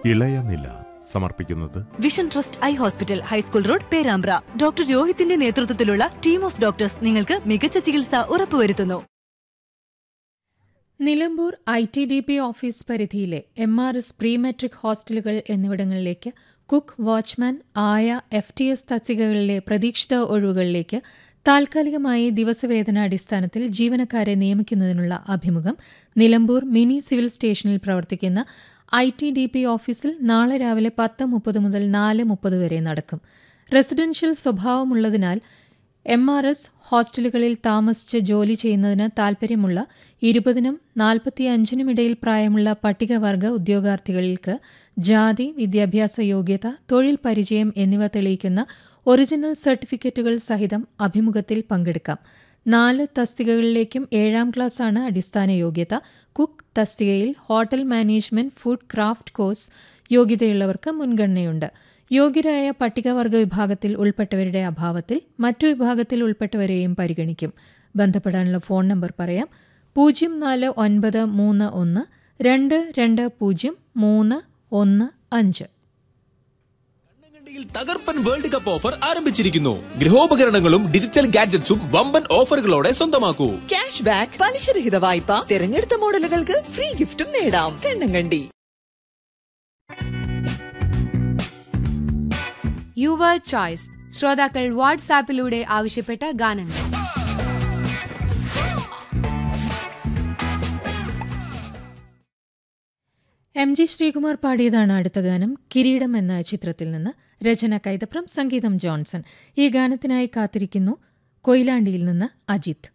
ഇളയനില സമർപ്പിക്കുന്നത് vision trust eye hospital high school road Perambra doctor രോഹിത്തിന്റെ നേതൃത്വത്തിലുള്ള ടീം ഓഫ് ഡോക്ടേഴ്സ് നിങ്ങൾക്ക് മികച്ച ചികിത്സ ഉറപ്പുവരുത്തുന്നു Nilambur I T D P office പരിധിയിലെ M R S pre matric ഹോസ്റ്റലുകൾ എന്നിവിടങ്ങളിലേക്ക് കുക്ക് വാച്ച്മാൻ ആയ എഫ് ടി എസ് തസ്തികകളിലെ പ്രതീക്ഷിത ഒഴിവുകളിലേക്ക് താൽക്കാലികമായി ദിവസവേതനാടിസ്ഥാനത്തിൽ ജീവനക്കാരെ നിയമിക്കുന്നതിനുള്ള അഭിമുഖം നിലമ്പൂർ മിനി സിവിൽ സ്റ്റേഷനിൽ പ്രവർത്തിക്കുന്ന ഐ ടി ഡി പി ഓഫീസിൽ നാളെ രാവിലെ പത്ത് മുപ്പത് മുതൽ നാല് മുപ്പത് വരെ നടക്കും റെസിഡൻഷ്യൽ സ്വഭാവമുള്ളതിനാൽ എം ആർ എസ് ഹോസ്റ്റലുകളിൽ താമസിച്ച് ജോലി ചെയ്യുന്നതിന് താൽപ്പര്യമുള്ള ഇരുപതിനും നാൽപ്പത്തിയഞ്ചിനും ഇടയിൽ പ്രായമുള്ള പട്ടികവർഗ ഉദ്യോഗാർത്ഥികൾക്ക് ജാതി വിദ്യാഭ്യാസ യോഗ്യത തൊഴിൽ പരിചയം എന്നിവ തെളിയിക്കുന്ന ഒറിജിനൽ സർട്ടിഫിക്കറ്റുകൾ സഹിതം അഭിമുഖത്തിൽ പങ്കെടുക്കാം നാല് തസ്തികകളിലേക്കും ഏഴാം ക്ലാസ്സാണ് അടിസ്ഥാന യോഗ്യത കുക്ക് തസ്തികയിൽ hotel management food craft course യോഗ്യതയുള്ളവർക്ക് മുൻഗണനയുണ്ട് യോഗ്യരായ പട്ടികവർഗ വിഭാഗത്തിൽ ഉൾപ്പെട്ടവരുടെ അഭാവത്തിൽ മറ്റു വിഭാഗത്തിൽ ഉൾപ്പെട്ടവരെയും പരിഗണിക്കും ബന്ധപ്പെടാനുള്ള ഫോൺ നമ്പർ പറയാം പൂജ്യം നാല് ഒൻപത് മൂന്ന് ഒന്ന് രണ്ട് രണ്ട് പൂജ്യം മൂന്ന് ഒന്ന് അഞ്ച് കണ്ണങ്കണ്ടിയിൽ തകർപ്പൻ വേൾഡ് കപ്പ് ഓഫർ ആരംഭിച്ചിരിക്കുന്നു ഗൃഹോപകരണങ്ങളും ഡിജിറ്റൽ ഗാഡ്ജറ്റ്സും വമ്പൻ ഓഫറുകളോടെ സ്വന്തമാക്കൂ ക്യാഷ് ബാക്ക് പലിശരഹിത വായ്പ തിരഞ്ഞെടുത്ത മോഡലുകൾക്ക് ഫ്രീ ഗിഫ്റ്റും നേടാം കണ്ണങ്കണ്ടി യുവർ ചോയ്സ് ശ്രോതാക്കൾ വാട്സാപ്പിലൂടെ ആവശ്യപ്പെട്ട ഗാനങ്ങൾ എം ജി ശ്രീകുമാർ പാടിയതാണ് അടുത്ത ഗാനം കിരീടം എന്ന ചിത്രത്തിൽ നിന്ന് രചന കൈതപ്രം സംഗീതം ജോൺസൺ ഈ ഗാനത്തിനായി കാത്തിരിക്കുന്നു കൊയിലാണ്ടിയിൽ നിന്ന് അജിത്ത്